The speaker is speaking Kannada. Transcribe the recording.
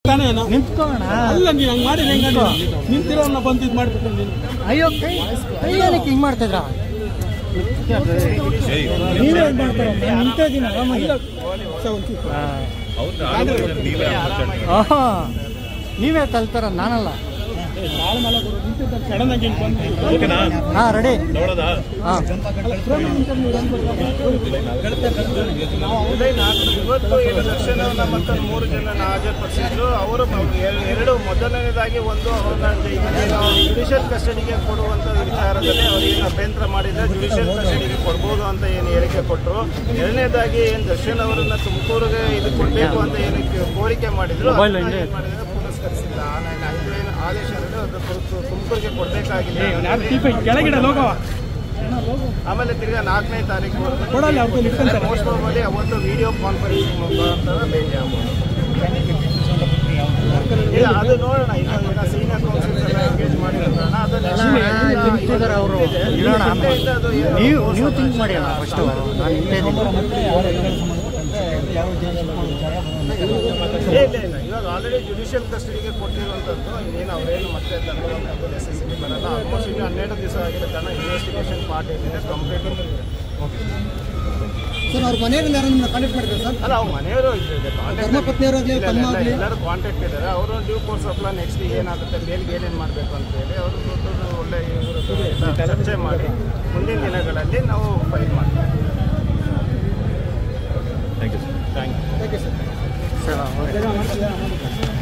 ತಾನೇ ಏನೋ ನಿಂತ್ಕೋಣ ಅಲ್ಲ ನೀನು ಹಂಗೆ ಮಾಡಿ ಹೆಂಗ ನಿಂತಿರೋನ್ನ ಬಂದು ಇದು ಮಾಡ್ಬಿಟ್ಟು ನೀನು ಅಯ್ಯೋ ಕೈ ಕೈ ಏನಕ್ಕೆ ಹಿಂಗ್ ಮಾಡ್ತಿದ್ರ ನೀವೇ ಹಿಂಗ್ ಮಾಡ್ತಾರ ನಿಂತ ಇದೀನಿ ಆರಾಮಾಗಿ ಆಹಾ. ನೀವೇ ಕಲ್ತಾರ ನಾನಲ್ಲ ಸಡನ್ ಆಗಿ ಹಿಂಗೆ ಬಂದು ಹಾ ರೆಡಿ ಹಾ ಇವತ್ತು ಈಗ ದರ್ಶನವನ್ನ ಮತ್ತು ಮೂರು ಜನ ಹಾಜರುಪಡಿಸಿದ್ರು ಅವರು ಎರ- ಎರಡು ಮೊದಲನೇದಾಗಿ ಒಂದು ಅವ್ರನ್ನ ಜುಡಿಷಿಯಲ್ ಕಸ್ಟಡಿಗೆ ಕೊಡುವಂತ ವಿಚಾರದಲ್ಲಿ ಅವರು ಏನು ಅಭ್ಯಂತರ ಮಾಡಿದ್ರೆ ಜುಡಿಷಿಯಲ್ ಕಸ್ಟಡಿಗೆ ಕೊಡ್ಬೋದು ಅಂತ ಏನು ಹೇಳಿಕೆ ಕೊಟ್ಟರು ಎರಡನೇದಾಗಿ ಏನು ದರ್ಶನ್ ಅವರನ್ನ ತುಮಕೂರಿಗೆ ಇದು ಕೊಡಬೇಕು ಅಂತ ಏನು ಕ- ಕೋರಿಕೆ ಮಾಡಿದ್ರು ಅದನ್ನ ಏನ್ ಮಾಡಿದ್ರು ಪುರಸ್ಕರಿಸಿಲ್ಲ ಆ ನನ್ನ ಇದು ಏನು ಆದೇಶ ಇರೋದು ಅದು ತು- ತುಮಕೂರಿಗೆ ಕೊಡಬೇಕಾಗಿಲ್ಲ ಯಾರು ದೀಪ ಕೆಳಗಿಡ ಲೋಗವ ಆಮೇಲೆ ತಿರ್ಗಾ ನಾಲ್ಕನೇ ತಾರೀಕು ಕೊಡಲ್ಲ ಅವ್ರು ಇಟ್ಕೊಂತಾರೆ ಮೋಸ್ಟ್ ಪ್ರಾಬಲಿ ಅವತ್ತು ವಿಡಿಯೋ ಕಾನ್ಫರೆನ್ಸಿಂಗ್ ಮುಖಾಂತರ ಭೇಟಿ ಆಗ್ಬೋದು ಈಗ ಅದು ನೋಡೋಣ ಈಗ ಈಗ ಸೀನಿಯರ್ ಕೌನ್ಸಿಲ್ಸ್ ಎಲ್ಲ ಎಂಗೇಜ್ ಮಾಡಿರೋದ್ರಣ ಅದನ್ನ ನಿಂತಿದ್ದಾರೆ ಅವರು ಇರೋಣ ಆಮೇಲೆ. ನೀವು ನೀವು ಥಿಂಕ್ ಮಾಡಿ ಅಣ್ಣ ಫಸ್ಟ್ ನಾನು ನಿಂತೇ ಇಲ್ಲ ಇಲ್ಲ ಇವಾಗ ಆಲ್ರೆಡಿ ಜುಡಿಷಿಯಲ್ ಕಸ್ಟಡಿಗೆ ಕೊಟ್ಟಿರುವಂಥದ್ದು ಇನ್ನೇನು ಅವರೇನು ಮತ್ತೆ ತಗೊಳ್ಳುವಂಥದ್ದು ನೆಸೆಸಿಟಿ ಬರಲ್ಲ ಆಲ್ಮೋಸ್ಟ್ ಈಗ ಹನ್ನೆರಡು ದಿವಸ ಆಗಿದೆ ಕಾರಣ ಇನ್ವೆಸ್ಟಿಗೇಷನ್ ಪಾರ್ಟ್ ಏನಿದೆ ಕಂಪ್ಲೀಟ್ ಸರ್ ಅವ್ರ ಮನೆಯಲ್ಲಿ ಯಾರು ನಿಮ್ಮನ್ನ ಕಾಂಟ್ಯಾಕ್ಟ್ ಮಾಡಿದ್ರು ಸರ್ ಅಲ್ಲ ಅವ್ರ ಮನೆಯವರು ಧರ್ಮಪತ್ನಿಯವರಾಗ್ಲಿ, ತಮ್ಮ ಆಗ್ಲಿ? ಎಲ್ಲರೂ ಕಾಂಟ್ಯಾಕ್ಟ್ ಇದ್ದಾರೆ ಅವರು due course of law next ಏನಾಗುತ್ತೆ ಮೇಲ್ಗೆ ಏನೇನು ಮಾಡಬೇಕು ಅಂತ ಹೇಳಿ ಅವರು ದೊಡ್ಡ ಒಳ್ಳೆ ಇವ್ರ ಎಲ್ಲ ಚರ್ಚೆ ಮಾಡಿ ಮುಂದಿನ ದಿನಗಳಲ್ಲಿ ನಾವು ಫೈಲ್ ಮಾಡ್ತೀವಿ ಥ್ಯಾಂಕ್ ಯು ಸರ್